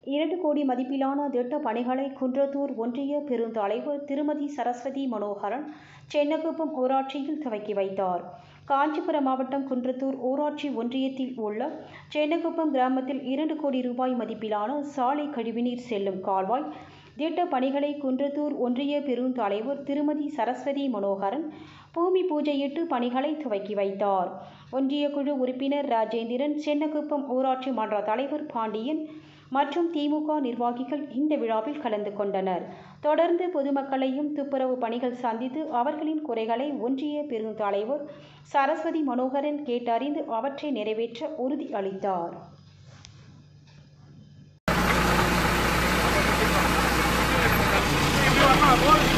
இரண்டு கோடி மதிப்பிலான திட்ட பணிகளை குன்றத்தூர் ஒன்றிய பெருந்தலைவர் திருமதி சரஸ்வதி மனோகரன் சென்னகுப்பம் ஊராட்சியில் துவக்கி வைத்தார் காஞ்சிபுரம் மாவட்டம் குன்றத்தூர் ஊராட்சி ஒன்றியத்தில் உள்ள சென்னகுப்பம் கிராமத்தில் இரண்டு கோடி ரூபாய் மதிப்பிலான சாலை கழிவுநீர் செல்லும் கால்வாய் திட்ட பணிகளை குன்றத்தூர் ஒன்றிய பெருந்தலைவர் திருமதி சரஸ்வதி மனோகரன் பூமி பூஜையிட்டு பணிகளை துவக்கி வைத்தார் ஒன்றிய குழு உறுப்பினர் ராஜேந்திரன் சென்னகுப்பம் ஊராட்சி மன்ற தலைவர் பாண்டியன் மற்றும் திமுக நிர்வாகிகள் இந்த விழாவில் கலந்து கொண்டனர் தொடர்ந்து பொதுமக்களையும் துப்புரவு பணிகள் சந்தித்து அவர்களின் குறைகளை ஒன்றிய பெருந்தலைவர் சரஸ்வதி மனோகரன் கேட்டறிந்து அவற்றை நிறைவேற்ற உறுதி அளித்தார் போடு